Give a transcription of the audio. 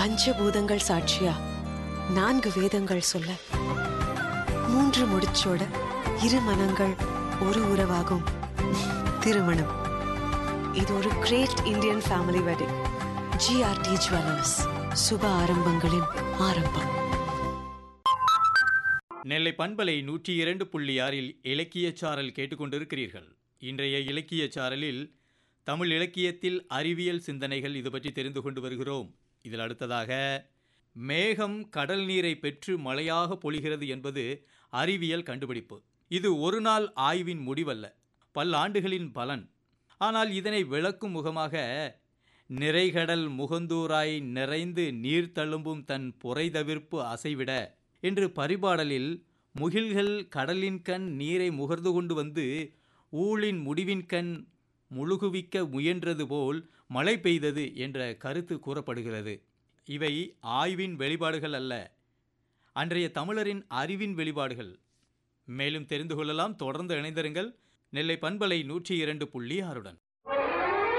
பஞ்சபூதங்கள் சாட்சியா நான்கு வேதங்கள் சொல்ல மூன்று முடிச்சோட இரு மனங்கள் ஒரு உறவாகும் திருமணம் இது ஒரு great Indian family wedding GRT jewellers சுப ஆரம்பங்களின் ஆரம்பம் நெல்லை பண்பலை நூற்றி இரண்டு புள்ளி ஆறில் இலக்கியச் சாரல் கேட்டுக்கொண்டிருக்கிறீர்கள் இன்றைய இலக்கியச் சாரலில் தமிழ் இலக்கியத்தில் அறிவியல் சிந்தனைகள் இது பற்றி தெரிந்து கொண்டு வருகிறோம் இதில் அடுத்ததாக மேகம் கடல் நீரை பெற்று மழையாக பொழிகிறது என்பது அறிவியல் கண்டுபிடிப்பு இது ஒரு நாள் ஆய்வின் முடிவல்ல பல்லாண்டுகளின் பலன் ஆனால் இதனை விளக்கும் முகமாக நிறைகடல் முகந்தூராய் நிறைந்து நீர் தழும்பும் தன் பொறை தவிர்ப்பு அசைவிட என்று பரிபாடலில் முகில்கள் கடலின் கண் நீரை முகர்ந்து கொண்டு வந்து ஊழின் முடிவின் கண் முழுகுவிக்க முயன்றது போல் மழை பெய்தது என்ற கருத்து கூறப்படுகிறது இவை ஆய்வின் வெளிப்பாடுகள் அல்ல அன்றைய தமிழரின் அறிவின் வெளிப்பாடுகள் மேலும் தெரிந்து கொள்ளலாம் தொடர்ந்து இணைந்திருங்கள் நெல்லை பண்பலை நூற்றி இரண்டு புள்ளி ஆறுடன்